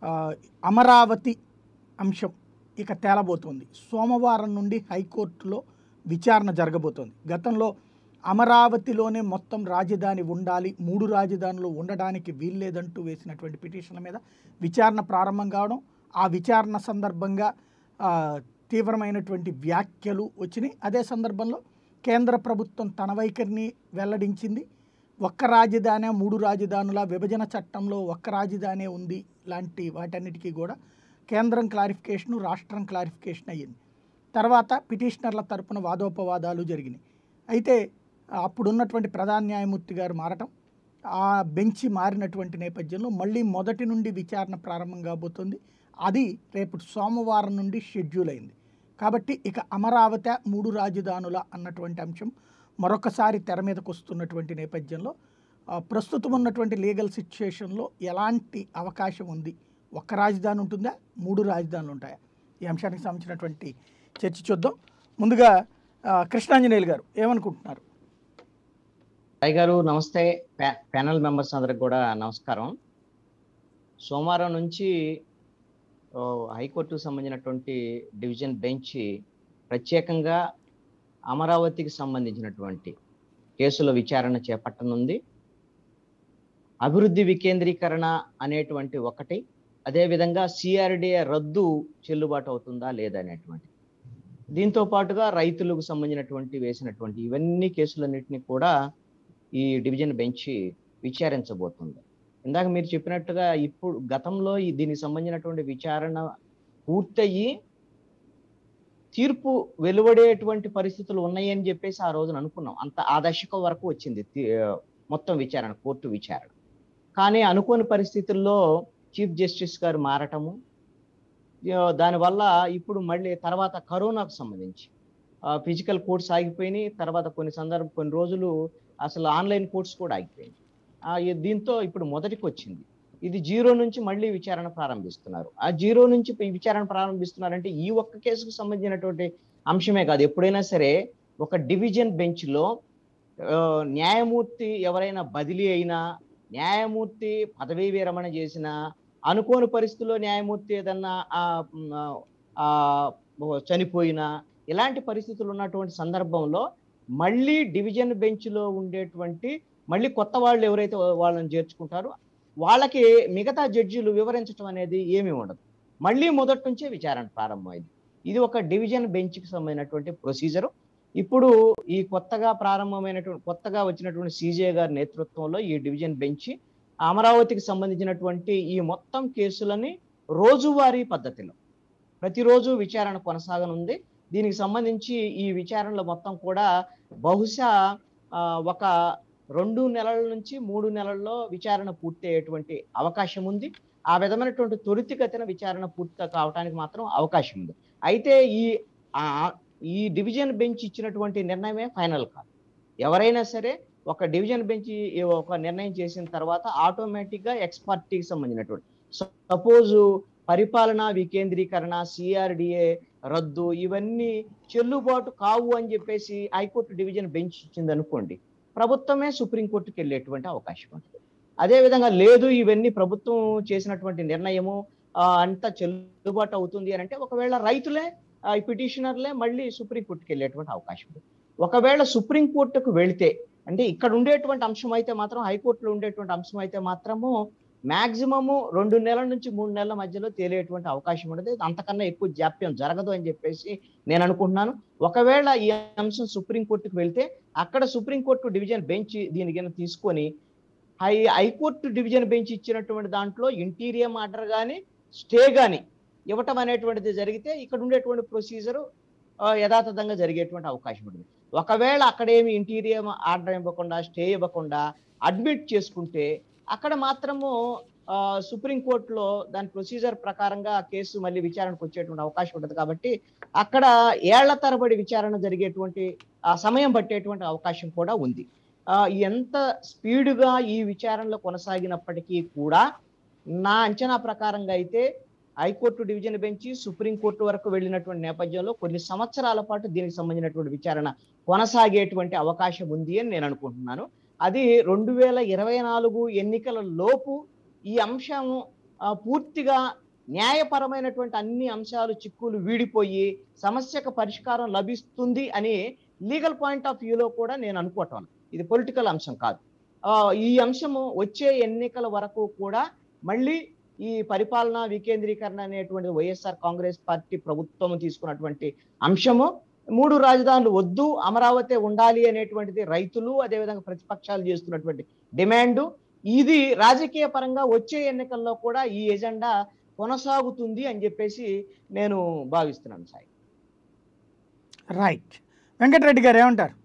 ఆ, అమరావతి అంశం ఇక తేలబోతోంది సోమవారం నుండి హైకోర్టులో విచారణ జరగబోతోంది గతంలో అమరావతిలోనే మొత్తం రాజధాని ఉండాలి మూడు రాజధానులు ఉండడానికి వీల్లేదంటూ వేసినటువంటి పిటిషన్ల మీద విచారణ ప్రారంభం కావడం ఆ విచారణ సందర్భంగా ఆ, తీవ్రమైనటువంటి వ్యాఖ్యలు వచ్చినాయి అదే సందర్భంలో కేంద్ర ప్రభుత్వం తన వైఖరిని వెల్లడించింది ఒక్క రాజధాని మూడు రాజధానుల విభజన చట్టంలో ఒక్క రాజధానే ఉంది లాంటి వాటన్నిటికీ కూడా కేంద్రం క్లారిఫికేషను రాష్ట్రం క్లారిఫికేషన్ అయ్యింది తర్వాత పిటిషనర్ల తరపున వాదోపవాదాలు జరిగినాయి అయితే అప్పుడున్నటువంటి ప్రధాన న్యాయమూర్తి గారు మారటం ఆ బెంచి మారినటువంటి నేపథ్యంలో మళ్ళీ మొదటి నుండి విచారణ ప్రారంభం కాబోతుంది అది రేపు సోమవారం నుండి షెడ్యూల్ అయింది కాబట్టి ఇక అమరావతి మూడు రాజధానుల అన్నటువంటి అంశం మరొకసారి తెర మీదకు వస్తున్నటువంటి నేపథ్యంలో ఆ, ప్రస్తుతం ఉన్నటువంటి లీగల్ సిచ్యుయేషన్లో ఎలాంటి అవకాశం ఉంది ఒక్క రాజధాని ఉంటుందా మూడు రాజధానులు ఉంటాయా ఈ అంశానికి సంబంధించినటువంటి చర్చ చూద్దాం ముందుగా ఆ, కృష్ణాంజనేయులు గారు ఏమనుకుంటున్నారు సాయి గారు నమస్తే ప్యా- ప్యానల్ మెంబర్స్ అందరికి కూడా నమస్కారం సోమవారం నుంచి ఓ, హైకోర్టుకు సంబంధించినటువంటి డివిజన్ బెంచ్ ప్రత్యేకంగా అమరావతికి సంబంధించినటువంటి కేసుల విచారణ చేపట్టనుంది అభివృద్ధి వికేంద్రీకరణ అనేటువంటి ఒకటి అదేవిధంగా సిఆర్డిఏ రద్దు చెల్లుబాటు అవుతుందా లేదా అనేటువంటి దీంతో పాటుగా రైతులకు సంబంధించినటువంటి వేసినటువంటి ఇవన్నీ కేసులన్నింటినీ కూడా ఈ డివిజన్ బెంచ్ విచారించబోతుంది ఇందాక మీరు చెప్పినట్టుగా ఇప్పుడు గతంలో ఈ దీనికి సంబంధించినటువంటి విచారణ పూర్తయి తీర్పు వెలువడేటువంటి పరిస్థితులు ఉన్నాయి అని చెప్పేసి ఆ రోజున అనుకున్నాం అంత ఆ దశకం వరకు వచ్చింది తీ- మొత్తం విచారణ కోర్టు విచారణ కానీ అనుకోని పరిస్థితుల్లో చీఫ్ జస్టిస్ గారు మారటము ఆ, దానివల్ల ఇప్పుడు మళ్ళీ తర్వాత కరోనాకు సంబంధించి ఫిజికల్ కోర్ట్స్ ఆగిపోయినాయి తర్వాత కొన్ని సందర్భం కొన్ని రోజులు అసలు ఆన్లైన్ కోర్ట్స్ కూడా ఆగిపోయింది ఆ, ఈ- దీంతో ఇప్పుడు మొదటికి వచ్చింది ఇది జీరో నుంచి మళ్ళీ విచారణ ప్రారంభిస్తున్నారు ఆ జీరో నుంచి ఈ విచారణ ప్రారంభిస్తున్నారంటే ఈ ఒక్క కేసుకు సంబంధించినటువంటి అంశమే కాదు ఎప్పుడైనా సరే ఒక డివిజన్ బెంచ్ లో ఆ, న్యాయమూర్తి ఎవరైనా బదిలీ అయినా న్యాయమూర్తి పదవీ విరమణ చేసిన అనుకోని పరిస్థితుల్లో న్యాయమూర్తి ఏదన్నా ఆ, మ్, ఆ, చనిపోయినా ఇలాంటి పరిస్థితులు ఉన్నటువంటి సందర్భంలో మళ్ళీ డివిజన్ బెంచ్ లో ఉండేటువంటి మళ్ళీ కొత్త వాళ్ళు ఎవరైతే వాళ్ళని చేర్చుకుంటారో వాళ్ళకి మిగతా జడ్జీలు వివరించడం అనేది ఏమీ ఉండదు మళ్ళీ మొదటి నుంచే విచారణ ప్రారంభమైంది ఇది ఒక డివిజన్ బెంచ్ కి సంబంధించినటువంటి ప్రొసీజర్ ఇప్పుడు ఈ కొత్తగా ప్రారంభమైనటువంటి కొత్తగా వచ్చినటువంటి సిజే గారి నేతృత్వంలో ఈ డివిజన్ బెంచ్ అమరావతికి సంబంధించినటువంటి ఈ మొత్తం కేసులని రోజువారీ పద్ధతిలో ప్రతిరోజు విచారణ కొనసాగనుంది దీనికి సంబంధించి ఈ విచారణలో మొత్తం కూడా బహుశా ఆ, ఒక రెండు నెలల నుంచి మూడు నెలల్లో విచారణ పూర్తి అయ్యేటువంటి అవకాశం ఉంది ఆ విధమైనటువంటి త్వరితగతిన విచారణ పూర్తి కావడానికి మాత్రం అవకాశం ఉంది అయితే ఈ ఆ ఈ డివిజన్ బెంచ్ ఇచ్చినటువంటి నిర్ణయమే ఫైనల్ కాదు ఎవరైనా సరే ఒక డివిజన్ బెంచ్ ఒక నిర్ణయం చేసిన తర్వాత ఆటోమేటిక్ గా ఎక్స్పర్టీకి సంబంధించినటువంటి సపోజ్ పరిపాలనా వికేంద్రీకరణ సిఆర్డిఏ రద్దు ఇవన్నీ చెల్లుబాటు కావు అని చెప్పేసి హైకోర్టు డివిజన్ బెంచ్ ఇచ్చింది అనుకోండి ప్రభుత్వమే సుప్రీంకోర్టుకి వెళ్ళేటువంటి అవకాశం ఉంటుంది అదే విధంగా లేదు ఇవన్నీ ప్రభుత్వం చేసినటువంటి నిర్ణయము ఆ, అంతా చెల్లుబాటు అవుతుంది అని అంటే ఒకవేళ రైతులే ఆ, ఈ పిటిషనర్లే మళ్ళీ సుప్రీంకోర్టుకి వెళ్ళేటువంటి అవకాశం ఉంది ఒకవేళ సుప్రీంకోర్టుకు వెళితే అంటే ఇక్కడ ఉండేటువంటి అంశం అయితే మాత్రం హైకోర్టులో ఉండేటువంటి అంశం అయితే మాత్రము మాక్సిమము రెండు నెలల నుంచి మూడు నెలల మధ్యలో తేలేటువంటి అవకాశం ఉండదు అంతకన్నా ఎక్కువ జాప్యం జరగదు అని చెప్పేసి నేను అనుకుంటున్నాను ఒకవేళ ఈ అంశం సుప్రీంకోర్టుకు వెళ్తే అక్కడ సుప్రీంకోర్టు డివిజన్ బెంచ్ దీనికైనా తీసుకొని హై హైకోర్టు డివిజన్ బెంచ్ ఇచ్చినటువంటి దాంట్లో ఇంటీరియం ఆర్డర్ కానీ స్టే కానీ ఇవ్వటం అనేటువంటిది జరిగితే ఇక్కడ ఉండేటువంటి ప్రొసీజర్ యథాతథంగా జరిగేటువంటి అవకాశం ఉంటుంది ఒకవేళ అక్కడేమి ఇంటీరియం ఆర్డర్ ఇవ్వకుండా స్టే ఇవ్వకుండా అడ్మిట్ చేసుకుంటే అక్కడ మాత్రము ఆ, సుప్రీంకోర్టులో దాని ప్రొసీజర్ ప్రకారంగా ఆ కేసు మళ్ళీ విచారణకు వచ్చేటువంటి అవకాశం ఉంటుంది కాబట్టి అక్కడ ఏళ్ల తరబడి విచారణ జరిగేటువంటి ఆ సమయం పట్టేటువంటి అవకాశం కూడా ఉంది ఆ, ఎంత స్పీడ్గా ఈ విచారణలో కొనసాగినప్పటికీ కూడా నా అంచనా ప్రకారంగా అయితే హైకోర్టు డివిజన్ బెంచి సుప్రీంకోర్టు వరకు వెళ్ళినటువంటి నేపథ్యంలో కొన్ని సంవత్సరాల పాటు దీనికి సంబంధించినటువంటి విచారణ కొనసాగేటువంటి అవకాశం ఉంది అని నేను అనుకుంటున్నాను అది రెండు వేల ఇరవై నాలుగు ఎన్నికల లోపు ఈ అంశం ఆ, పూర్తిగా న్యాయపరమైనటువంటి అన్ని అంశాలు చిక్కులు వీడిపోయి సమస్యకు పరిష్కారం లభిస్తుంది అని లీగల్ పాయింట్ ఆఫ్ వ్యూలో కూడా నేను అనుకోవటం ఇది పొలిటికల్ అంశం కాదు ఆ, ఈ అంశము వచ్చే ఎన్నికల వరకు కూడా మళ్ళీ ఈ పరిపాలన వికేంద్రీకరణ అనేటువంటి వైఎస్ఆర్ కాంగ్రెస్ పార్టీ ప్రభుత్వం తీసుకున్నటువంటి అంశము మూడు రాజధానులు వద్దు అమరావతి ఉండాలి అనేటువంటిది రైతులు అదేవిధంగా ప్రతిపక్షాలు చేస్తున్నటువంటి డిమాండ్ ఇది రాజకీయ పరంగా వచ్చే ఎన్నికల్లో కూడా ఈ ఎజెండా కొనసాగుతుంది అని చెప్పేసి నేను భావిస్తున్నాను సాయి రైట్ వెంకటరెడ్డి గారు ఏమంటారు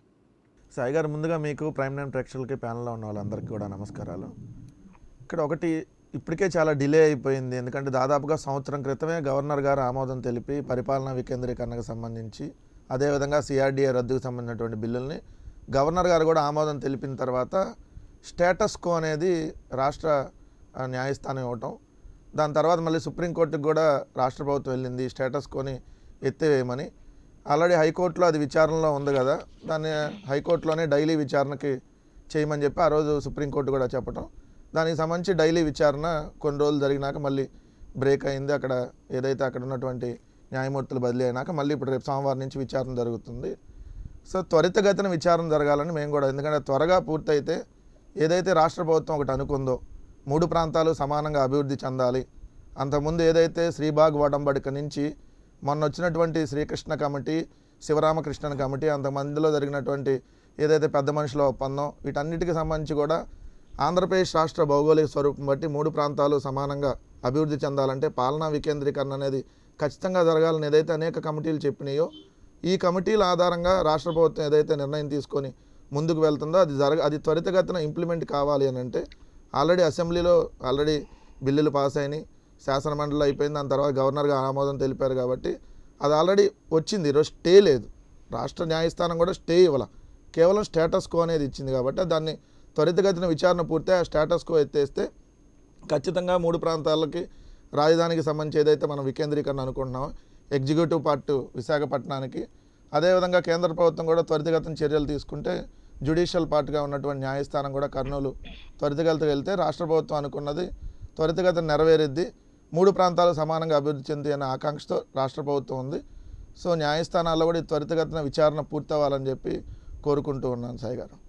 సాయి గారు ముందుగా మీకు ప్రైమ్ నైన్ ప్రేక్షకులకి ప్యానల్లో ఉన్న వాళ్ళందరికీ కూడా నమస్కారాలు ఇక్కడ ఒకటి ఇప్పటికే చాలా డిలే అయిపోయింది ఎందుకంటే దాదాపుగా సంవత్సరం క్రితమే గవర్నర్ గారు ఆమోదం తెలిపి పరిపాలనా వికేంద్రీకరణకు సంబంధించి అదేవిధంగా సిఆర్డీఏ రద్దుకు సంబంధించినటువంటి బిల్లుల్ని గవర్నర్ గారు కూడా ఆమోదం తెలిపిన తర్వాత స్టేటస్ కో అనేది రాష్ట్ర ఆ, న్యాయస్థానం ఇవ్వటం దాని తర్వాత మళ్ళీ సుప్రీంకోర్టుకు కూడా రాష్ట్ర ప్రభుత్వం వెళ్ళింది స్టేటస్ కోని ఎత్తివేయమని ఆల్రెడీ హైకోర్టులో అది విచారణలో ఉంది కదా దాన్ని హైకోర్టులోనే డైలీ విచారణకి చేయమని చెప్పి ఆ రోజు సుప్రీంకోర్టు కూడా చెప్పటం దానికి సంబంధించి డైలీ విచారణ కొన్ని రోజులు జరిగినాక మళ్ళీ బ్రేక్ అయింది అక్కడ ఏదైతే అక్కడ ఉన్నటువంటి న్యాయమూర్తులు బదిలీ అయినాక మళ్ళీ ఇప్పుడు రేపు సోమవారం నుంచి విచారణ జరుగుతుంది సో త్వరితగతిన విచారణ జరగాలని మేము కూడా ఎందుకంటే త్వరగా పూర్తయితే ఏదైతే రాష్ట్ర ప్రభుత్వం ఒకటి అనుకుందో మూడు ప్రాంతాలు సమానంగా అభివృద్ధి చెందాలి అంతకుముందు ఏదైతే శ్రీబాగ్ వడంబడిక నుంచి మొన్న వచ్చినటువంటి శ్రీకృష్ణ కమిటీ శివరామకృష్ణన్ కమిటీ అంతమందిలో జరిగినటువంటి ఏదైతే పెద్ద మనుషుల ఒప్పందం వీటన్నిటికి సంబంధించి కూడా ఆంధ్రప్రదేశ్ రాష్ట్ర భౌగోళిక స్వరూపం బట్టి మూడు ప్రాంతాలు సమానంగా అభివృద్ధి చెందాలంటే పాలనా వికేంద్రీకరణ అనేది ఖచ్చితంగా జరగాలని ఏదైతే అనేక కమిటీలు చెప్పినాయో ఈ కమిటీల ఆధారంగా రాష్ట్ర ప్రభుత్వం ఏదైతే నిర్ణయం తీసుకొని ముందుకు వెళ్తుందో అది జరగ అది త్వరితగతిన ఇంప్లిమెంట్ కావాలి అని అంటే ఆల్రెడీ అసెంబ్లీలో ఆల్రెడీ బిల్లులు పాస్ అయినాయి శాసనమండలి అయిపోయింది దాని తర్వాత గవర్నర్గా ఆమోదం తెలిపారు కాబట్టి అది ఆల్రెడీ వచ్చింది ఈరోజు స్టే లేదు రాష్ట్ర న్యాయస్థానం కూడా స్టే ఇవ్వాల కేవలం స్టేటస్ కో అనేది ఇచ్చింది కాబట్టి దాన్ని త్వరితగతిన విచారణ పూర్తి ఆ స్టేటస్ కో ఎత్తేస్తే ఖచ్చితంగా మూడు ప్రాంతాలకి రాజధానికి సంబంధించి ఏదైతే మనం వికేంద్రీకరణ అనుకుంటున్నామో ఎగ్జిక్యూటివ్ పార్ట్ విశాఖపట్నానికి అదేవిధంగా కేంద్ర ప్రభుత్వం కూడా త్వరితగతిన చర్యలు తీసుకుంటే జ్యుడిషియల్ పార్ట్గా ఉన్నటువంటి న్యాయస్థానం కూడా కర్నూలు త్వరితగతిన వెళ్తే రాష్ట్ర ప్రభుత్వం అనుకున్నది త్వరితగతిన నెరవేరిద్ది మూడు ప్రాంతాలు సమానంగా అభివృద్ధి చెంది అనే ఆకాంక్షతో రాష్ట్ర ప్రభుత్వం ఉంది సో న్యాయస్థానాల్లో కూడా ఈ త్వరితగతిన విచారణ పూర్తవ్వాలని చెప్పి కోరుకుంటూ ఉన్నాను సాయి గారు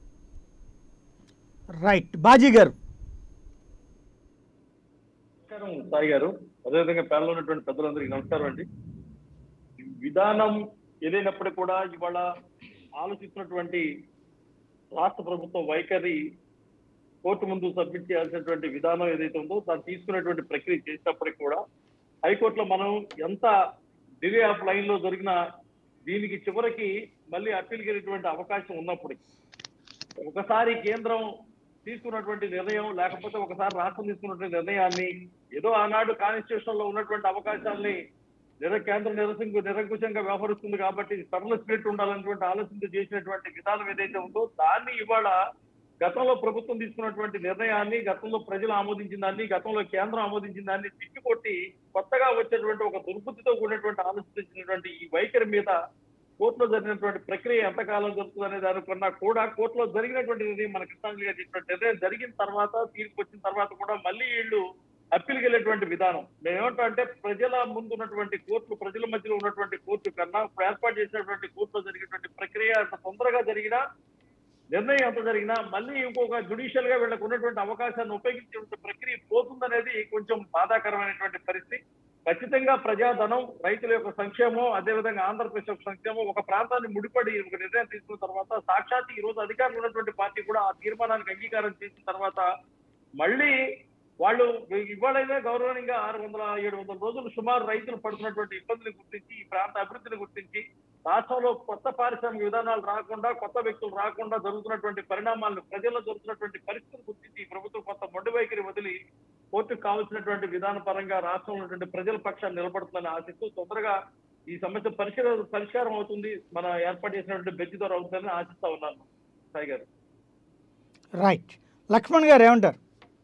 రైట్ బాజీ గారు నమస్కారం సాయి గారు అదేవిధంగా ప్యానల్ ఉన్నటువంటి పెద్దలందరికీ నమస్కారం అండి విధానం ఏదైనప్పటికీ కూడా ఇవాళ ఆలోచిస్తున్నటువంటి రాష్ట్ర ప్రభుత్వం వైఖరి కోర్టు ముందు సబ్మిట్ చేయాల్సినటువంటి విధానం ఏదైతే ఉందో దాన్ని తీసుకునేటువంటి ప్రక్రియ చేసినప్పటికీ కూడా హైకోర్టులో మనం ఎంత డిలే ఆఫ్ లైన్ లో జరిగిన దీనికి చివరికి మళ్ళీ అప్పీల్ వెళ్ళేటువంటి అవకాశం ఉన్నప్పటికీ ఒకసారి కేంద్రం తీసుకున్నటువంటి నిర్ణయం లేకపోతే ఒకసారి రాష్ట్రం తీసుకున్నటువంటి నిర్ణయాన్ని ఏదో ఆనాడు కాన్స్టిట్యూషన్ లో ఉన్నటువంటి అవకాశాలని నిర కేంద్ర నిరసంకు నిరంకుశంగా వ్యవహరిస్తుంది కాబట్టి సరళ స్పిరిట్ ఉండాలన్నటువంటి ఆలోచనతో చేసినటువంటి విధానం ఏదైతే ఉందో దాన్ని ఇవాళ గతంలో ప్రభుత్వం తీసుకున్నటువంటి నిర్ణయాన్ని గతంలో ప్రజలు ఆమోదించిన దాన్ని గతంలో కేంద్రం ఆమోదించిన దాన్ని తిప్పికొట్టి కొత్తగా వచ్చేటువంటి ఒక దుర్బుద్ధితో కూడినటువంటి ఆలోచించినటువంటి ఈ వైఖరి మీద కోర్టులో జరిగినటువంటి ప్రక్రియ ఎంతకాలం జరుగుతుంది అనే దానికన్నా కూడా కోర్టులో జరిగినటువంటి నిర్ణయం మన కృష్ణాంజలి గారు చెప్పినట్టు నిర్ణయం జరిగిన తర్వాత తీర్పు వచ్చిన తర్వాత కూడా మళ్ళీ వీళ్ళు అప్పీల్కి వెళ్ళేటువంటి విధానం మేమేమంటాం అంటే ప్రజల ముందు ఉన్నటువంటి కోర్టు ప్రజల మధ్యలో ఉన్నటువంటి కోర్టు కన్నా ఇప్పుడు ఏర్పాటు చేసినటువంటి కోర్టులో జరిగినటువంటి ప్రక్రియ అంత తొందరగా జరిగినా నిర్ణయం ఎంత జరిగినా మళ్ళీ ఇంకొక జుడిషియల్ గా వీళ్ళకు ఉన్నటువంటి అవకాశాన్ని ఉపయోగించే ప్రక్రియ పోతుందనేది కొంచెం బాధాకరమైనటువంటి పరిస్థితి ఖచ్చితంగా ప్రజాధనం రైతుల యొక్క సంక్షేమం అదేవిధంగా ఆంధ్రప్రదేశ్ యొక్క సంక్షేమం ఒక ప్రాంతాన్ని ముడిపడి ఒక నిర్ణయం తీసుకున్న తర్వాత సాక్షాత్ ఈ రోజు అధికారులు ఉన్నటువంటి పార్టీ కూడా ఆ తీర్మానానికి అంగీకారం చేసిన తర్వాత మళ్ళీ వాళ్ళు ఇవాళైనా గౌరవనీయంగా ఆరు వందల ఏడు వందల రోజులు సుమారు రైతులు పడుతున్నటువంటి ఇబ్బందులు గుర్తించి ఈ ప్రాంత అభివృద్ధిని గుర్తించి రాష్ట్రంలో కొత్త పారిశ్రామిక విధానాలు రాకుండా కొత్త వ్యక్తులు రాకుండా జరుగుతున్నటువంటి పరిణామాలను ప్రజల్లో జరుగుతున్నటువంటి పరిస్థితులు గుర్తించి ఈ ప్రభుత్వం కొత్త మొండి వైఖరి వదిలి కోర్టుకు కావాల్సినటువంటి విధాన పరంగా రాష్ట్రంలో ఉన్నటువంటి ప్రజల పక్షాన్ని నిలబడుతుందని ఆశిస్తూ తొందరగా ఈ సమస్య పరిష్కార పరిష్కారం అవుతుంది మన ఏర్పాటు చేసినటువంటి బెంచ్ ద్వారా అవుతుందని ఆశిస్తా ఉన్నాను సాయి గారు రైట్ లక్ష్మణ్ గారు ఏమంటారు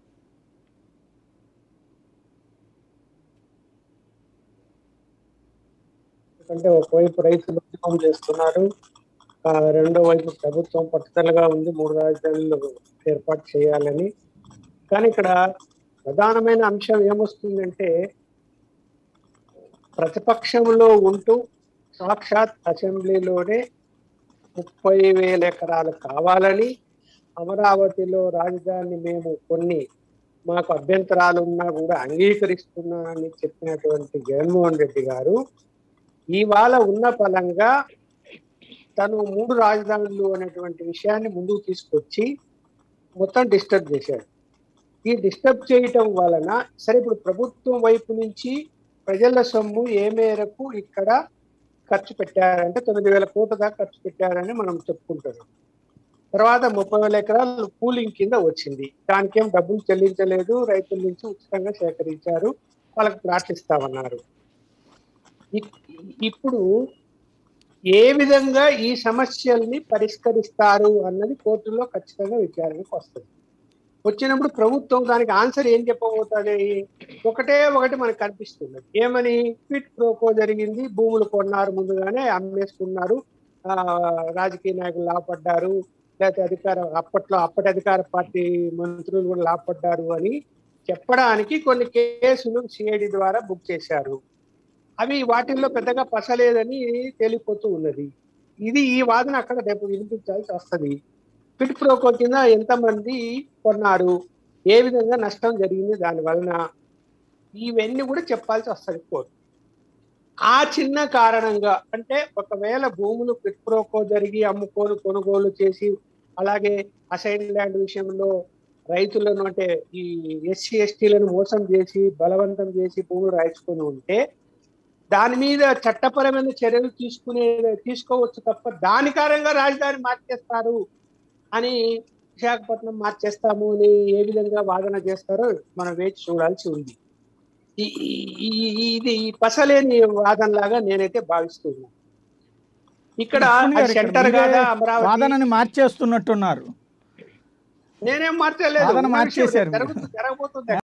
ఎందుకంటే ఒకవైపు రైతులు ఉద్యమం చేస్తున్నారు ఆ రెండో వైపు ప్రభుత్వం పట్టుదలగా ఉంది మూడు రాజధానులు ఏర్పాటు చేయాలని కానీ ఇక్కడ ప్రధానమైన అంశం ఏమొస్తుందంటే ప్రతిపక్షంలో ఉంటూ సాక్షాత్ అసెంబ్లీలోనే ముప్పై వేల ఎకరాలు కావాలని అమరావతిలో రాజధాని మేము కొన్ని మాకు అభ్యంతరాలు ఉన్నా కూడా అంగీకరిస్తున్నానని చెప్పినటువంటి జగన్మోహన్ రెడ్డి గారు ఇవాళ ఉన్న ఫలంగా తను మూడు రాజధానులు అనేటువంటి విషయాన్ని ముందుకు తీసుకొచ్చి మొత్తం డిస్టర్బ్ చేశాడు ఈ డిస్టర్బ్ చేయటం వలన సరే ఇప్పుడు ప్రభుత్వం వైపు నుంచి ప్రజల సొమ్ము ఏ మేరకు ఇక్కడ ఖర్చు పెట్టారంటే తొమ్మిది వేల కోట్ల దాకా ఖర్చు పెట్టారని మనం చెప్పుకుంటున్నాం తర్వాత ముప్పై వేల ఎకరాలు కూలింగ్ కింద వచ్చింది దానికేం డబ్బులు చెల్లించలేదు రైతుల నుంచి ఉచితంగా సేకరించారు వాళ్ళకి ప్లాట్లు ఇస్తామన్నారు ఇ- ఇప్పుడు ఏ విధంగా ఈ సమస్యల్ని పరిష్కరిస్తారు అన్నది కోర్టులో ఖచ్చితంగా విచారణకు వస్తుంది వచ్చినప్పుడు ప్రభుత్వం దానికి ఆన్సర్ ఏం చెప్పబోతుంది ఒకటే ఒకటి మనకు కనిపిస్తుంది ఏమని క్విట్ ప్రోకో జరిగింది భూములు కొన్నారు ముందుగానే అమ్మేసుకున్నారు ఆ, రాజకీయ నాయకులు లాపడ్డారు లేకపోతే అధికార అప్పట్లో అప్పటి అధికార పార్టీ మంత్రులు కూడా లాపడ్డారు అని చెప్పడానికి కొన్ని కేసులు సిఐడి ద్వారా బుక్ చేశారు అవి వాటిల్లో పెద్దగా పసలేదని తేలిపోతూ ఉన్నది ఇది ఈ వాదన అక్కడ రేపు వినిపించాల్సి వస్తుంది పిట్ ప్రోకో కింద ఎంతమంది కొన్నారు ఏ విధంగా నష్టం జరిగింది దాని వలన ఇవన్నీ కూడా చెప్పాల్సి వస్తుంది కోర్టు ఆ చిన్న కారణంగా అంటే ఒకవేళ భూములు పిట్ ప్రోకో జరిగి అమ్ముకోలు కొనుగోలు చేసి అలాగే అసైన్ ల్యాండ్ విషయంలో రైతులను అంటే ఈ ఎస్సీ ఎస్టీలను మోసం చేసి బలవంతం చేసి భూములు రాయించుకొని ఉంటే దాని మీద చట్టపరమైన చర్యలు తీసుకునే తీసుకోవచ్చు తప్ప దాని కారణంగా రాజధాని మార్చేస్తారు అని విశాఖపట్నం మార్చేస్తాము అని ఏ విధంగా వాదన చేస్తారో మనం వేచి చూడాల్సి ఉంది ఈ- ఈ- ఈ- ఇది ఈ పసలేని వాదన లాగా నేనైతే భావిస్తున్నాను ఇక్కడ లక్ష్మణ్ గారు, అది ఇక్కడ సెంటర్ మీరే కాదా అమరావతి వాదనని మార్చేస్తున్నట్టున్నారు నేనేం మార్చలేదు వాదన ఉన్న విషయం మార్చేశారు మీరు. జరుగుతూ జరగబోతుంది